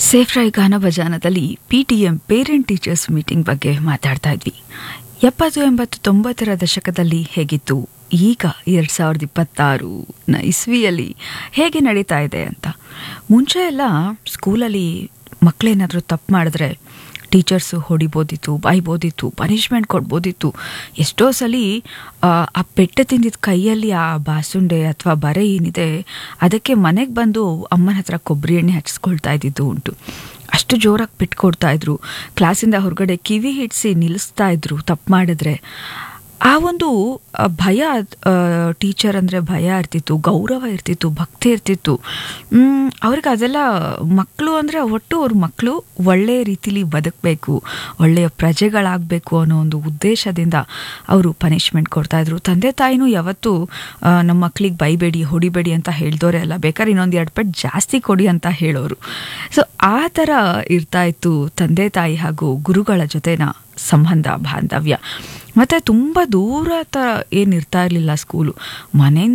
ಸೇಫ್ರೈ ಗಾನ ಭಜಾನದಲ್ಲಿ P T M parent teachers meeting ಬಗ್ಗೆ ಮಾತಾಡ್ತಾ ಇದ್ವಿ ಎಪ್ಪತ್ತು ಎಂಬತ್ತು ತೊಂಬತ್ತರ ದಶಕದಲ್ಲಿ ಹೇಗಿತ್ತು ಈಗ ಎರಡು ಸಾವಿರದ ಇಪ್ಪತ್ತಾರು ನ ಇಸ್ವಿಯಲ್ಲಿ ಹೇಗೆ ನಡೀತಾ ಇದೆ ಅಂತ ಮುಂಚೆ ಎಲ್ಲ ಸ್ಕೂಲಲ್ಲಿ ಮಕ್ಕಳೇನಾದರೂ ತಪ್ಪು ಮಾಡಿದ್ರೆ ಟೀಚರ್ಸು ಹೊಡಿಬೋದಿತ್ತು ಬೈಬೋದಿತ್ತು ಪನಿಷ್ಮೆಂಟ್ ಕೊಡ್ಬೋದಿತ್ತು ಎಷ್ಟೋ ಸಲ ಆ, ಆ ಪೆಟ್ಟು ತಿಂದಿದ್ದ ಕೈಯಲ್ಲಿ ಆ ಬಾಸುಂಡೆ ಅಥವಾ ಬರೆ ಏನಿದೆ ಅದಕ್ಕೆ ಮನೆಗೆ ಬಂದು ಅಮ್ಮನ ಹತ್ರ ಕೊಬ್ಬರಿ ಎಣ್ಣೆ ಹಚ್ಕೊಳ್ತಾ ಇದ್ದಿದ್ದು ಉಂಟು ಅಷ್ಟು ಜೋರಾಗಿ ಬಿಟ್ಕೊಡ್ತಾ ಇದ್ರು ಕ್ಲಾಸಿಂದ ಹೊರಗಡೆ ಕಿವಿ ಹಿಡಿಸಿ ನಿಲ್ಲಿಸ್ತಾ ಇದ್ರು ತಪ್ಪು ಮಾಡಿದ್ರೆ ಆ ಒಂದು ಆ, ಭಯ ಟೀಚರ್ ಅಂದರೆ ಭಯ ಇರ್ತಿತ್ತು ಗೌರವ ಇರ್ತಿತ್ತು ಭಕ್ತಿ ಇರ್ತಿತ್ತು ಮ್, ಅವ್ರಿಗೆ ಅದೆಲ್ಲ ಮಕ್ಕಳು ಅಂದರೆ ಒಟ್ಟು ಅವ್ರ ಮಕ್ಕಳು ಒಳ್ಳೆಯ ರೀತಿಲಿ ಬದುಕಬೇಕು ಒಳ್ಳೆಯ ಪ್ರಜೆಗಳಾಗಬೇಕು ಅನ್ನೋ ಒಂದು ಉದ್ದೇಶದಿಂದ ಅವರು ಪನಿಷ್ಮೆಂಟ್ ಕೊಡ್ತಾಯಿದ್ರು ತಂದೆ ತಾಯಿನೂ ಯಾವತ್ತೂ ಆ, ನಮ್ಮ ಮಕ್ಳಿಗೆ ಬೈಬೇಡಿ ಹೊಡಿಬೇಡಿ ಅಂತ ಹೇಳ್ದೋರೆ ಅಲ್ಲ ಬೇಕಾದ್ರೆ ಇನ್ನೊಂದು ಎರಡು ಪಟ್ಟು ಜಾಸ್ತಿ ಕೊಡಿ ಅಂತ ಹೇಳೋರು ಸೊ ಆ ಥರ ಇರ್ತಾ ಇತ್ತು ತಂದೆ ತಾಯಿ ಹಾಗೂ ಗುರುಗಳ ಜೊತೆನ ಸಂಬಂಧ ಬಾಂಧವ್ಯ ಮತ್ತು ತುಂಬ ದೂರ ತ ಏನಿರ್ತಾ ಇರಲಿಲ್ಲ ಸ್ಕೂಲು ಮನೆಯಿಂದ